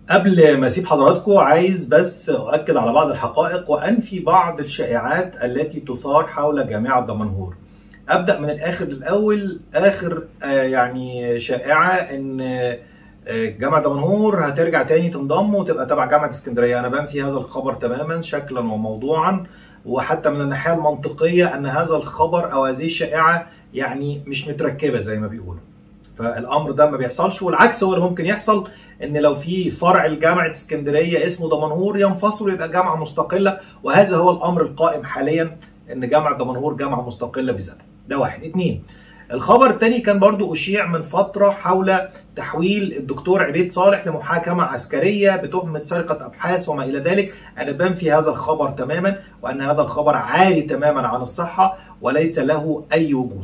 قبل ما اسيب حضراتكم عايز بس اؤكد على بعض الحقائق وانفي بعض الشائعات التي تثار حول جامعه دمنهور. ابدا من الاخر للاول اخر آه، يعني شائعه ان آه، جامعه دمنهور هترجع تاني تنضم وتبقى تبع جامعه اسكندريه، انا بنفي هذا الخبر تماما شكلا وموضوعا وحتى من الناحيه المنطقيه ان هذا الخبر او هذه الشائعه يعني مش متركبه زي ما بيقولوا. فالامر ده ما بيحصلش والعكس هو اللي ممكن يحصل ان لو في فرع لجامعه اسكندريه اسمه دمنهور ينفصل ويبقى جامعه مستقله وهذا هو الامر القائم حاليا ان جامعه دمنهور جامعه مستقله بذاتها ده واحد اتنين الخبر الثاني كان برضو أشيع من فترة حول تحويل الدكتور عبيد صالح لمحاكمة عسكرية بتهمة سرقة أبحاث وما إلى ذلك أنا بنفي هذا الخبر تماما وأن هذا الخبر عالي تماما عن الصحة وليس له أي وجود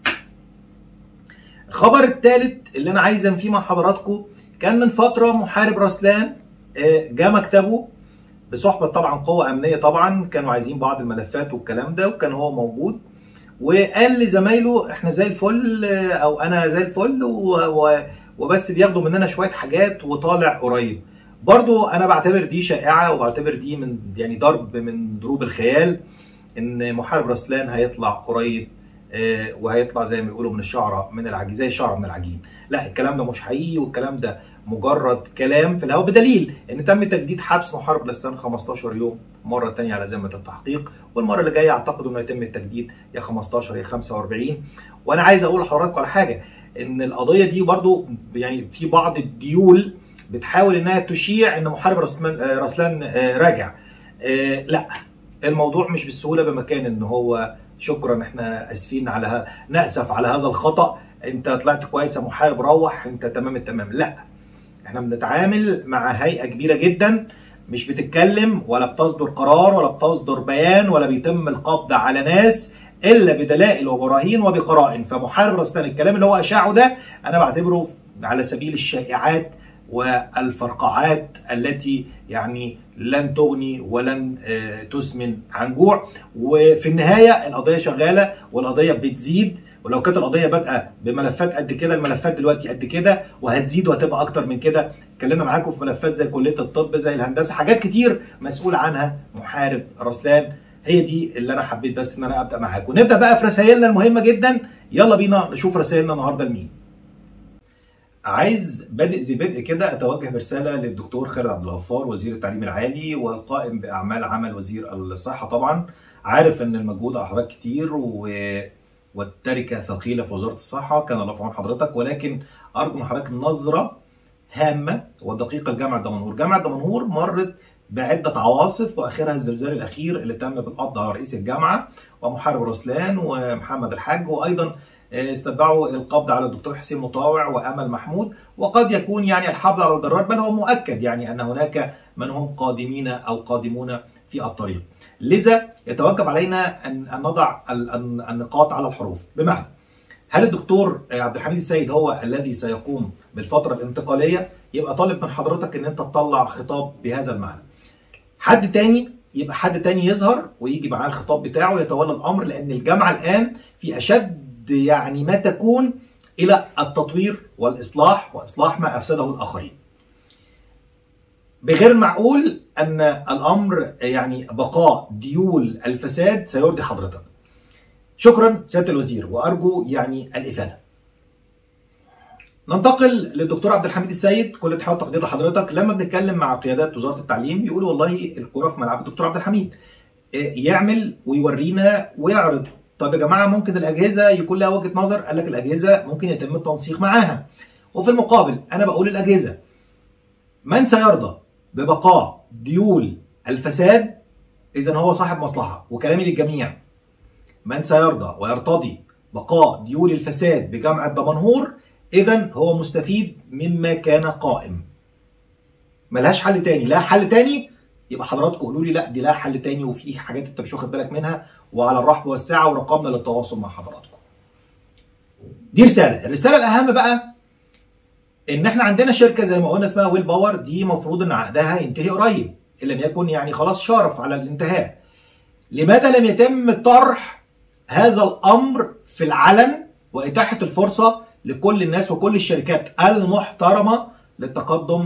الخبر الثالث اللي انا عايز انفيه مع حضراتكم كان من فتره محارب رسلان آه، جاء مكتبه بصحبه طبعا قوه امنيه طبعا كانوا عايزين بعض الملفات والكلام ده وكان هو موجود وقال لزمايله احنا زي الفل آه، او انا زي الفل و- و- وبس بياخدوا مننا شويه حاجات وطالع قريب برضو انا بعتبر دي شائعه وبعتبر دي من يعني ضرب من ضروب الخيال ان محارب رسلان هيطلع قريب آه، وهيطلع زي ما بيقولوا من الشعره من العجين زي الشعره من العجين لا الكلام ده مش حقيقي والكلام ده مجرد كلام في الهواء بدليل ان تم تجديد حبس محارب لسان 15 يوم مره تانية على ذمه التحقيق والمره اللي جايه اعتقد انه يتم التجديد يا 15 يا 45 وانا عايز اقول لحضراتكم على حاجه ان القضيه دي برضو يعني في بعض الديول بتحاول انها تشيع ان محارب رسلان آه، رسلان آه، راجع آه، لا الموضوع مش بالسهوله بمكان ان هو شكرا احنا اسفين على ه... ناسف على هذا الخطا انت طلعت كويس يا محارب روح انت تمام التمام لا احنا بنتعامل مع هيئه كبيره جدا مش بتتكلم ولا بتصدر قرار ولا بتصدر بيان ولا بيتم القبض على ناس الا بدلائل وبراهين وبقرائن فمحارب رستان الكلام اللي هو اشاعه ده انا بعتبره على سبيل الشائعات والفرقعات التي يعني لن تغني ولن آه، تسمن عن جوع وفي النهايه القضيه شغاله والقضيه بتزيد ولو كانت القضيه بادئه بملفات قد كده الملفات دلوقتي قد كده وهتزيد وهتبقى اكتر من كده اتكلمنا معاكم في ملفات زي كليه الطب زي الهندسه حاجات كتير مسؤول عنها محارب رسلان هي دي اللي انا حبيت بس ان انا ابدا معاكم نبدا بقى في رسائلنا المهمه جدا يلا بينا نشوف رسائلنا النهارده لمين عايز بادئ ذي بدء كده اتوجه برساله للدكتور خالد عبد الغفار وزير التعليم العالي والقائم باعمال عمل وزير الصحه طبعا عارف ان المجهود على حضرتك كتير و... والتركه ثقيله في وزاره الصحه كان الله في عون حضرتك ولكن ارجو من حضرتك نظره هامه ودقيقه لجامعه دمنهور، جامعه دمنهور مرت بعده عواصف واخرها الزلزال الاخير اللي تم بالقبض على رئيس الجامعه ومحارب رسلان ومحمد الحاج وايضا استتبعوا القبض على الدكتور حسين مطاوع وامل محمود وقد يكون يعني الحبل على الجرار بل هو مؤكد يعني ان هناك من هم قادمين او قادمون في الطريق. لذا يتوجب علينا ان أن نضع ال- ال- النقاط على الحروف بمعنى هل الدكتور عبد الحميد السيد هو الذي سيقوم بالفتره الانتقاليه؟ يبقى طالب من حضرتك ان انت تطلع خطاب بهذا المعنى. حد تاني يبقى حد تاني يظهر ويجي معاه الخطاب بتاعه يتولى الامر لان الجامعه الان في اشد يعني ما تكون الى التطوير والاصلاح واصلاح ما افسده الاخرين. بغير المعقول ان الامر يعني بقاء ديول الفساد سيرضي حضرتك. شكرا سياده الوزير وارجو يعني الافاده. ننتقل للدكتور عبد الحميد السيد كل تحية وتقدير لحضرتك لما بنتكلم مع قيادات وزاره التعليم بيقولوا والله الكره في ملعب الدكتور عبد الحميد إيه، يعمل ويورينا ويعرض طب يا جماعه ممكن الاجهزه يكون لها وجهه نظر قال لك الاجهزه ممكن يتم التنسيق معاها وفي المقابل انا بقول الاجهزه من سيرضى ببقاء ديول الفساد اذا هو صاحب مصلحه وكلامي للجميع من سيرضى ويرتضي بقاء ديول الفساد بجامعه دمنهور اذا هو مستفيد مما كان قائم ملهاش حل تاني لا حل تاني يبقى حضراتكم قولوا لي لا دي لا حل تاني وفي حاجات انت مش واخد بالك منها وعلى الرحب والسعه ورقمنا للتواصل مع حضراتكم دي رساله الرساله الاهم بقى ان احنا عندنا شركه زي ما قلنا اسمها ويل باور دي المفروض ان عقدها ينتهي قريب ان لم يكن يعني خلاص شارف على الانتهاء لماذا لم يتم طرح هذا الامر في العلن واتاحه الفرصه لكل الناس وكل الشركات المحترمه للتقدم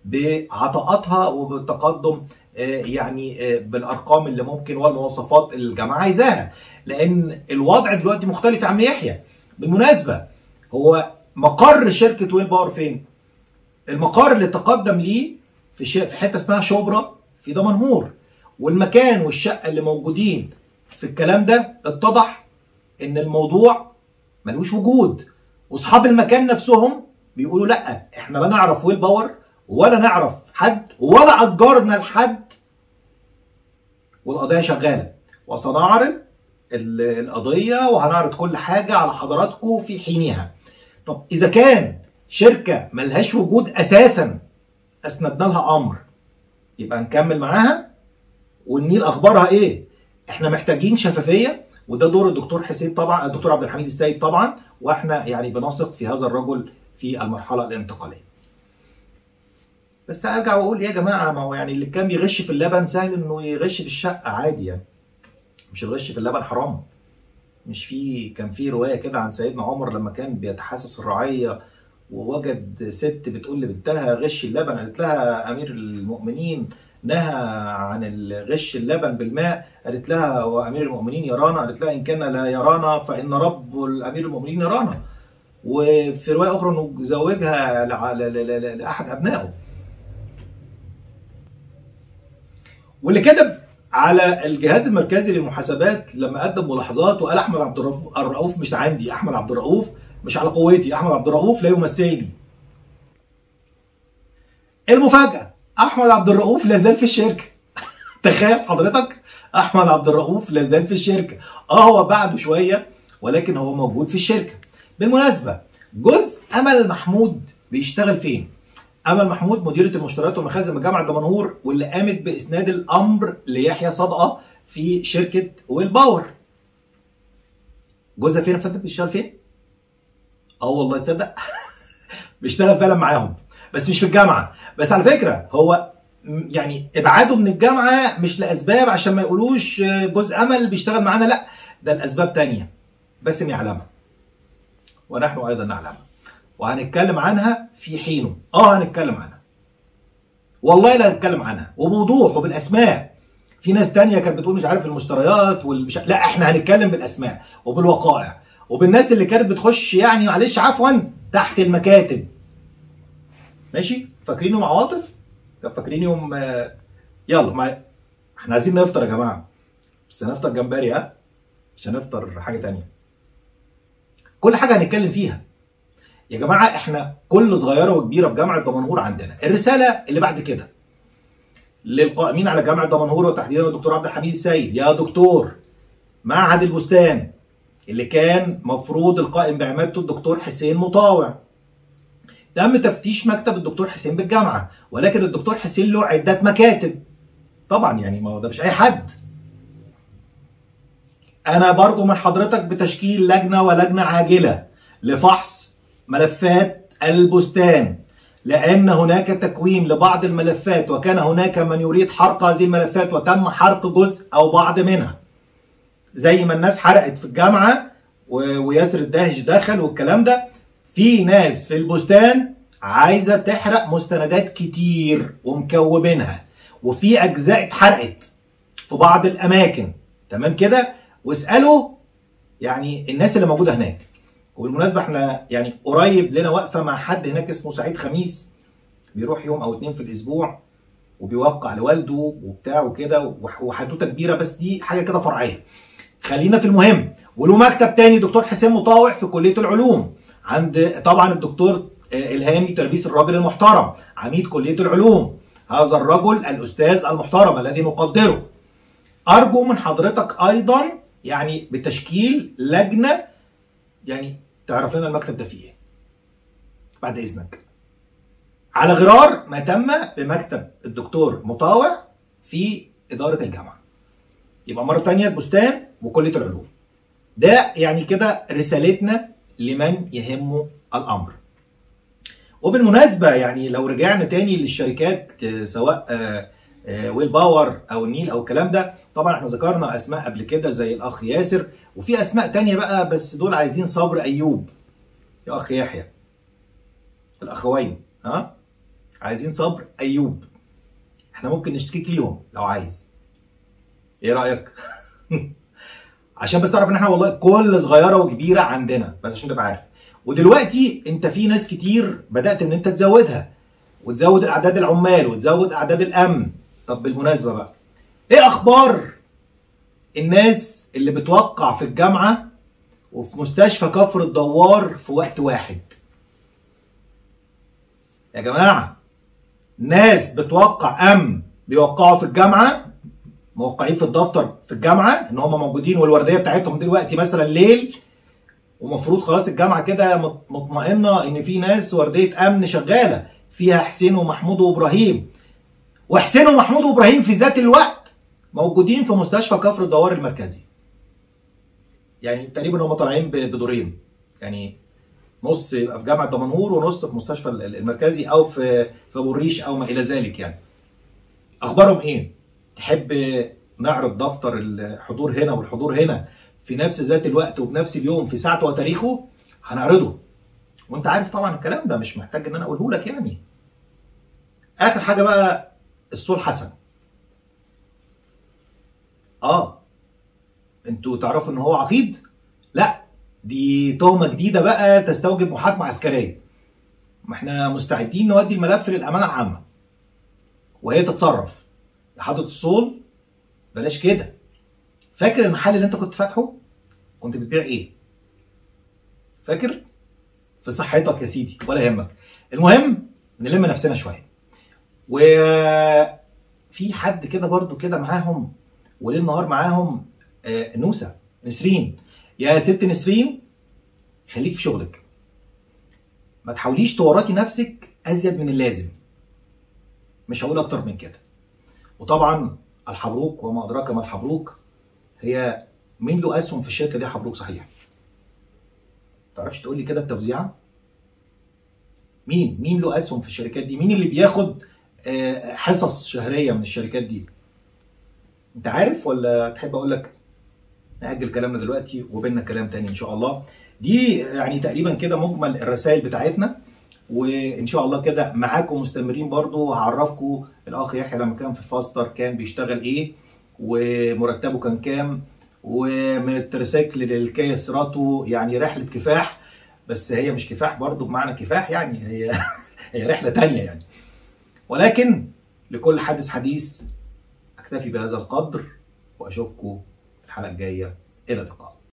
بعطاءاتها وبالتقدم آه، يعني آه، بالارقام اللي ممكن والمواصفات اللي الجامعه عايزاها لان الوضع دلوقتي مختلف يا عم يحيى بالمناسبه هو مقر شركه ويل باور فين؟ المقر اللي تقدم ليه في ش- في حته اسمها شبرا في دمنهور والمكان والشقه اللي موجودين في الكلام ده اتضح ان الموضوع ملوش وجود واصحاب المكان نفسهم بيقولوا لا احنا لا نعرف ويل باور ولا نعرف حد ولا اجرنا لحد والقضيه شغاله وسنعرض ال- القضيه وهنعرض كل حاجه على حضراتكم في حينها طب اذا كان شركه ملهاش وجود اساسا اسندنا لها امر يبقى نكمل معاها والنيل اخبارها ايه احنا محتاجين شفافيه وده دور الدكتور حسين طبعا الدكتور عبد الحميد السيد طبعا واحنا يعني بنثق في هذا الرجل في المرحله الانتقاليه بس ارجع واقول ايه يا جماعه ما هو يعني اللي كان بيغش في اللبن سهل انه يغش في الشقه عادي يعني مش الغش في اللبن حرام مش في كان في روايه كده عن سيدنا عمر لما كان بيتحسس الرعيه ووجد ست بتقول لبنتها غش اللبن قالت لها امير المؤمنين نهى عن غش اللبن بالماء قالت لها وامير المؤمنين يرانا قالت لها ان كان لا يرانا فان رب الامير المؤمنين يرانا وفي روايه اخرى انه زوجها لع- ل- ل- ل- لاحد ابنائه واللي كتب على الجهاز المركزي للمحاسبات لما قدم ملاحظات وقال احمد عبد الرؤوف الرؤوف مش عندي احمد عبد الرؤوف مش على قوتي احمد عبد الرؤوف لا يمثلني المفاجاه احمد عبد الرؤوف لا زال في الشركه تخيل حضرتك احمد عبد الرؤوف لا زال في الشركه اه هو بعده شويه ولكن هو موجود في الشركه بالمناسبه جزء امل محمود بيشتغل فين امل محمود مديره المشتريات والمخازن بجامعه دمنهور واللي قامت باسناد الامر ليحيى صدقه في شركه ويل باور جوزها فين يا فندم بيشتغل فين؟ اه والله تصدق بيشتغل فعلا معاهم بس مش في الجامعه بس على فكره هو م- يعني ابعاده من الجامعه مش لاسباب عشان ما يقولوش آه، جوز امل بيشتغل معانا لا ده الاسباب تانية باسم يعلمها ونحن ايضا نعلمها وهنتكلم عنها في حينه اه هنتكلم عنها والله لا هنتكلم عنها وبوضوح وبالاسماء في ناس تانية كانت بتقول مش عارف المشتريات والمش لا احنا هنتكلم بالاسماء وبالوقائع وبالناس اللي كانت بتخش يعني معلش عفوا تحت المكاتب ماشي فاكرين يوم عواطف طب فاكرين يوم آه، يلا مع... احنا عايزين نفطر يا جماعه بس هنفطر جمبري ها مش هنفطر حاجه تانية كل حاجه هنتكلم فيها يا جماعه احنا كل صغيره وكبيره في جامعه دمنهور عندنا الرساله اللي بعد كده للقائمين على جامعه دمنهور وتحديدا الدكتور عبد الحميد السيد يا دكتور معهد البستان اللي كان مفروض القائم بعمادته الدكتور حسين مطاوع تم تفتيش مكتب الدكتور حسين بالجامعه ولكن الدكتور حسين له عده مكاتب طبعا يعني ما هو ده مش اي حد انا برجو من حضرتك بتشكيل لجنه ولجنه عاجله لفحص ملفات البستان لان هناك تكويم لبعض الملفات وكان هناك من يريد حرق هذه الملفات وتم حرق جزء او بعض منها زي ما الناس حرقت في الجامعه و- وياسر الداهش دخل والكلام ده في ناس في البستان عايزه تحرق مستندات كتير ومكومينها وفي اجزاء اتحرقت في بعض الاماكن تمام كده واسالوا يعني الناس اللي موجوده هناك وبالمناسبه احنا يعني قريب لنا واقفه مع حد هناك اسمه سعيد خميس بيروح يوم او اتنين في الاسبوع وبيوقع لوالده وبتاع وكده وح- وحدوته كبيره بس دي حاجه كده فرعيه خلينا في المهم وله مكتب تاني دكتور حسين مطاوع في كليه العلوم عند طبعا الدكتور آه، الهامي تلبيس الراجل المحترم عميد كليه العلوم هذا الرجل الاستاذ المحترم الذي نقدره ارجو من حضرتك ايضا يعني بتشكيل لجنه يعني تعرف لنا المكتب ده فيه ايه بعد اذنك على غرار ما تم بمكتب الدكتور مطاوع في اداره الجامعه يبقى مره تانية البستان وكليه العلوم ده يعني كده رسالتنا لمن يهمه الامر وبالمناسبه يعني لو رجعنا تاني للشركات آه، سواء آه، آه، ويل باور او النيل او الكلام ده طبعا احنا ذكرنا اسماء قبل كده زي الاخ ياسر وفي اسماء تانية بقى بس دول عايزين صبر ايوب يا اخ يحيى الاخوين ها عايزين صبر ايوب احنا ممكن نشتكيك ليهم لو عايز ايه رايك عشان بس تعرف ان احنا والله كل صغيره وكبيره عندنا بس عشان تبقى عارف ودلوقتي انت في ناس كتير بدات ان انت تزودها وتزود اعداد العمال وتزود اعداد الامن طب بالمناسبه بقى ايه اخبار الناس اللي بتوقع في الجامعه وفي مستشفى كفر الدوار في وقت واحد يا جماعه ناس بتوقع امن بيوقعوا في الجامعه موقعين في الدفتر في الجامعه ان هم موجودين والورديه بتاعتهم دلوقتي مثلا ليل ومفروض خلاص الجامعه كده مطمئنه ان في ناس ورديه امن شغاله فيها حسين ومحمود وابراهيم وحسين ومحمود وابراهيم في ذات الوقت موجودين في مستشفى كفر الدوار المركزي يعني تقريبا هم طالعين بدورين يعني نص يبقى في جامعه دمنهور ونص في مستشفى المركزي او في في ابو الريش او ما الى ذلك يعني اخبارهم ايه تحب نعرض دفتر الحضور هنا والحضور هنا في نفس ذات الوقت وبنفس اليوم في ساعته وتاريخه هنعرضه وانت عارف طبعا الكلام ده مش محتاج ان انا اقوله لك يعني اخر حاجه بقى الصول حسن اه انتوا تعرفوا ان هو عقيد لا دي تهمه جديده بقى تستوجب محاكمه عسكريه ما احنا مستعدين نودي الملف للامانه العامه وهي تتصرف يا حضره الصول بلاش كده فاكر المحل اللي انت كنت فاتحه كنت بتبيع ايه فاكر في صحتك يا سيدي ولا يهمك المهم نلم نفسنا شويه وفي حد كده برضو كده معاهم وليل نهار معاهم آه نوسه نسرين يا ست نسرين خليك في شغلك ما تحاوليش تورطي نفسك ازيد من اللازم مش هقول اكتر من كده وطبعا الحبروك وما ادراك ما الحبروك هي مين له اسهم في الشركه دي حبروك صحيح تعرفش تقول لي كده التوزيعه مين مين له اسهم في الشركات دي مين اللي بياخد حصص شهريه من الشركات دي انت عارف ولا تحب اقول لك نأجل كلامنا دلوقتي وبيننا كلام تاني ان شاء الله دي يعني تقريبا كده مجمل الرسائل بتاعتنا وان شاء الله كده معاكم مستمرين برضو هعرفكم الاخ يحيى لما كان في فاستر كان بيشتغل ايه ومرتبه كان كام ومن التريسيكل للكيا سيراتو يعني رحله كفاح بس هي مش كفاح برضو بمعنى كفاح يعني هي هي رحله تانية يعني ولكن لكل حادث حديث اكتفي بهذا القدر واشوفكم الحلقه الجايه الى اللقاء